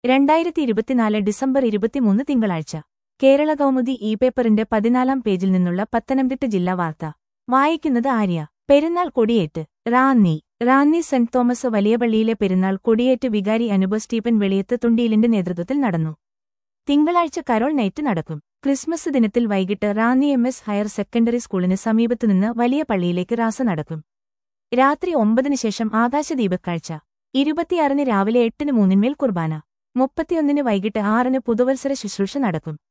രണ്ടായിരത്തി ഇരുപത്തിനാല് ഡിസംബർ ഇരുപത്തിമൂന്ന് തിങ്കളാഴ്ച കേരള കൗമുദി ഇ പേപ്പറിന്റെ പതിനാലാം പേജിൽ നിന്നുള്ള പത്തനംതിട്ട ജില്ലാ വാർത്ത വായിക്കുന്നത് ആര്യ പെരുന്നാൾ കൊടിയേറ്റ് റാന്നി റാന്നി സെന്റ് തോമസ് വലിയപള്ളിയിലെ പെരുന്നാൾ കൊടിയേറ്റ് വികാരി അനുപ സ്റ്റീഫൻ വെളിയത്ത് തുണ്ടിയിലിന്റെ നേതൃത്വത്തിൽ നടന്നു തിങ്കളാഴ്ച കരോൾ നൈറ്റ് നടക്കും ക്രിസ്മസ് ദിനത്തിൽ വൈകിട്ട് Ranni M S higher secondary സ്കൂളിന് സമീപത്തുനിന്ന് വലിയ പള്ളിയിലേക്ക് റാസ നടക്കും രാത്രി ഒമ്പതിന് ശേഷം ആകാശദീപക്കാഴ്ച ഇരുപത്തിയാറിന് രാവിലെ എട്ടിന് മൂന്നിന്മേൽ കുർബാന മുപ്പത്തിയൊന്നിന് വൈകിട്ട് ആറിന് പുതുവത്സര ശുശ്രൂഷ നടക്കും